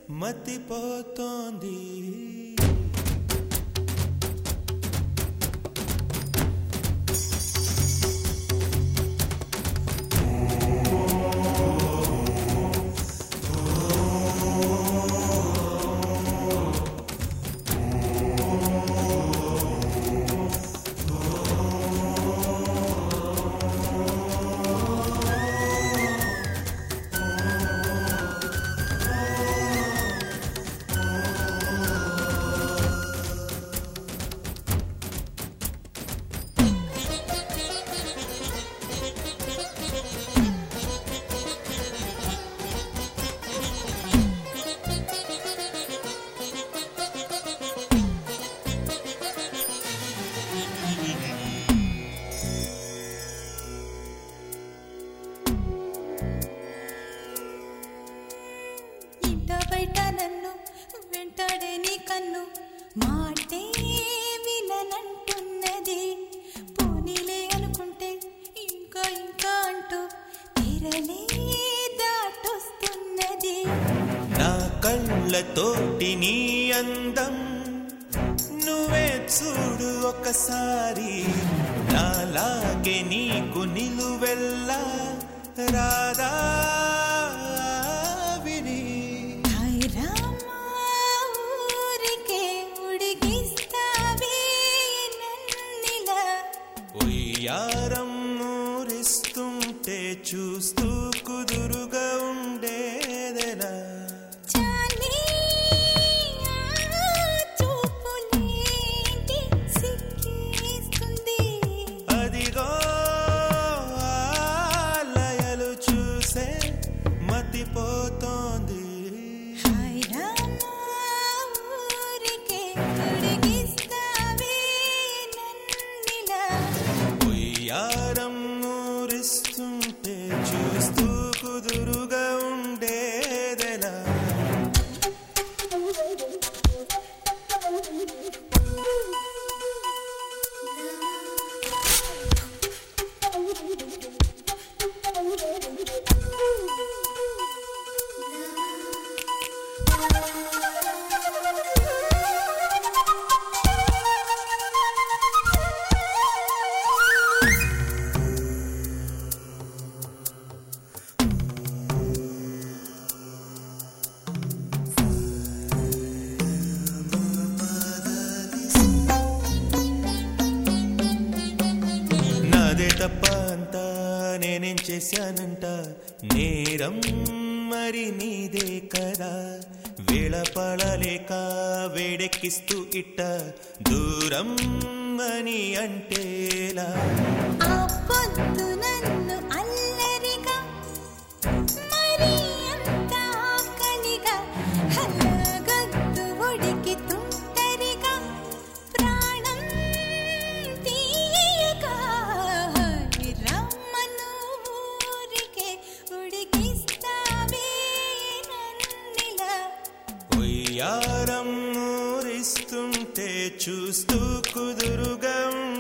మతిపోతోంది ఇంట బయట నన్ను వెంటాడే నీ కన్ను మాటే విననంటున్నది పోనీలే అనుకుంటే ఇంకా ఇంకా అంటూ తీరలే దాటొస్తున్నది నా కళ్ళతోటి నీ అందం నువ్వే చూడు ఒకసారి నాలాగే నీకు నిలువెల్లా రాదా విని హాయ్ రామా ఊరికే ఉడికిస్తావే నన్నిలా ఉయ్యారం ఊరిస్తుంటే చూస్తూ కుదురుగా ఉండేదెనా చాలే ఆ చూపులేంటి సిక్కేస్తుంది అదిగో ఆలయలు చూసే మతిపోతోంది హాయ్ రామా ఊరికే ఉడికిస్తావే నన్నిలా ఉయ్యారం ఊరిస్తుంటే చూస్తూ కుదురుగా ఉండేదెలా నాదే తప్ప అంతా నేనేం చేశానంట నేరం మరి నీదే కదా వేళ పడలేక వేడెక్కిస్తూ ఇట్ట దూరం అని అంటేలా ఆ పొద్దు నన్ను అల్లరిగా మరి అంత ఆకలిగా హల్లగద్దు ఒడికి తుంటరిగా ప్రాణం తీయగా రమ్మను ఊరికే ఉడికిస్తావే నన్నిలా ఉయ్యారం ఊరిస్తుంటే చూస్తూ కుదురుగా